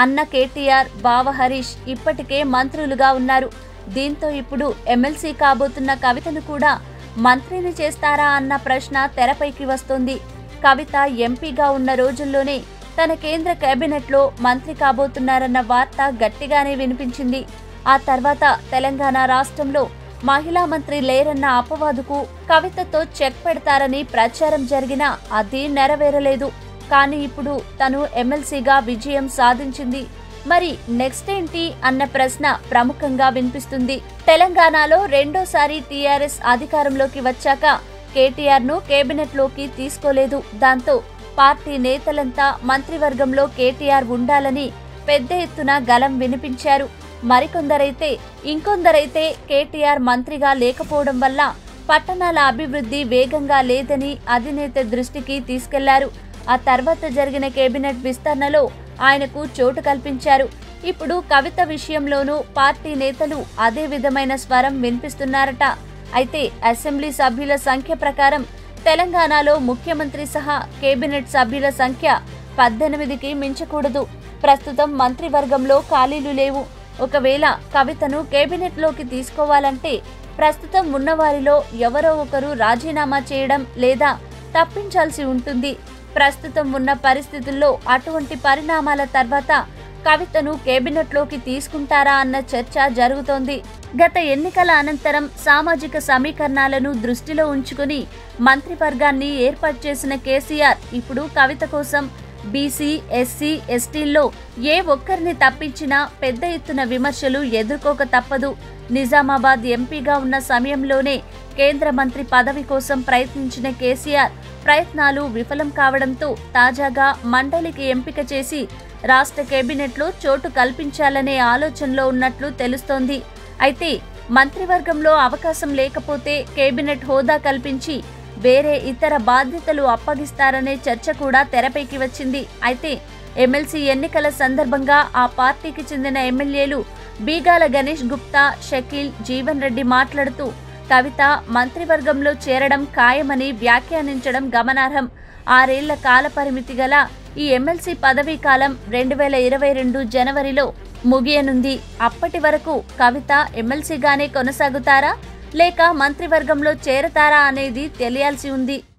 అన్న కేటీఆర్ బావ హరీష్ ఇప్పటికే మంత్రులుగా ఉన్నారు దీంతో ఇప్పుడు ఎమ్మెల్సీ కాబోతున్న కవితను కూడా మంత్రిని చేస్తారా అన్న ప్రశ్న తెరపైకి వస్తోంది కవిత ఎంపీగా ఉన్న రోజుల్లోనే తన కేంద్ర కేబినెట్లో మంత్రి కాబోతున్నారన్న వార్త గట్టిగానే వినిపించింది ఆ తర్వాత తెలంగాణ రాష్ట్రంలో మహిళా మంత్రి లేరన్న అపవాదుకు కవితతో చెక్ పెడతారని ప్రచారం జరిగినా అది నెరవేరలేదు కానీ ఇప్పుడు తను ఎమ్మెల్సీగా విజయం సాధించింది మరి నెక్స్ట్ ఏంటి అన్న ప్రశ్న ప్రముఖంగా వినిపిస్తుంది తెలంగాణలో రెండోసారి టీఆర్ఎస్ అధికారంలోకి వచ్చాక కేటీఆర్ ను కేబినెట్ లోకి తీసుకోలేదు దాంతో పార్టీ నేతలంతా మంత్రివర్గంలో కేటీఆర్ ఉండాలని పెద్ద ఎత్తున గలం వినిపించారు మరికొందరైతే ఇంకొందరైతే కేటీఆర్ మంత్రిగా లేకపోవడం వల్ల పట్టణాల అభివృద్ధి వేగంగా లేదని అధినేత దృష్టికి తీసుకెళ్లారు ఆ తర్వాత జరిగిన కేబినెట్ విస్తరణలో ఆయనకు చోటు కల్పించారు ఇప్పుడు కవిత విషయంలోనూ పార్టీ నేతలు అదే విధమైన స్వరం వినిపిస్తున్నారట అయితే అసెంబ్లీ సభ్యుల సంఖ్య ప్రకారం తెలంగాణలో ముఖ్యమంత్రి సహా కేబినెట్ సభ్యుల సంఖ్య పద్దెనిమిదికి మించకూడదు ప్రస్తుతం మంత్రివర్గంలో ఖాళీలు లేవు ఒకవేళ కవితను కేబినెట్లోకి తీసుకోవాలంటే ప్రస్తుతం ఉన్నవారిలో ఎవరో ఒకరు రాజీనామా చేయడం లేదా తప్పించాల్సి ఉంటుంది ప్రస్తుతం ఉన్న పరిస్థితుల్లో అటువంటి పరిణామాల తర్వాత కవితను కేబినెట్లోకి తీసుకుంటారా అన్న చర్చ జరుగుతోంది గత ఎన్నికల అనంతరం సామాజిక సమీకరణాలను దృష్టిలో ఉంచుకుని మంత్రివర్గాన్ని ఏర్పాటు చేసిన కేసీఆర్ ఇప్పుడు కవిత కోసం బీసీ ఎస్సీ ఎస్టీల్లో ఏ ఒక్కరిని తప్పించినా పెద్ద ఎత్తున విమర్శలు ఎదుర్కోక తప్పదు నిజామాబాద్ ఎంపీగా ఉన్న సమయంలోనే కేంద్ర మంత్రి పదవి కోసం ప్రయత్నించిన కేసీఆర్ ప్రయత్నాలు విఫలం కావడంతో తాజాగా మండలికి ఎంపిక చేసి రాష్ట్ర కేబినెట్లో చోటు కల్పించాలనే ఆలోచనలో ఉన్నట్లు తెలుస్తోంది అయితే మంత్రివర్గంలో అవకాశం లేకపోతే కేబినెట్ హోదా కల్పించి వేరే ఇతర బాధ్యతలు అప్పగిస్తారనే చర్చ కూడా తెరపైకి వచ్చింది అయితే ఎమ్మెల్సీ ఎన్నికల సందర్భంగా ఆ పార్టీకి చెందిన ఎమ్మెల్యేలు బీగాల గణేష్ గుప్తా షకీల్ జీవన్ రెడ్డి మాట్లాడుతూ కవిత మంత్రివర్గంలో చేరడం ఖాయమని వ్యాఖ్యానించడం గమనార్హం ఆరేళ్ల కాల పరిమితి గల ఈ ఎమ్మెల్సీ పదవీ కాలం రెండు వేల ఇరవై రెండు జనవరిలో ముగియనుంది అప్పటి వరకు కవిత ఎమ్మెల్సీగానే కొనసాగుతారా లేక మంత్రివర్గంలో చేరతారా అనేది తెలియాల్సి ఉంది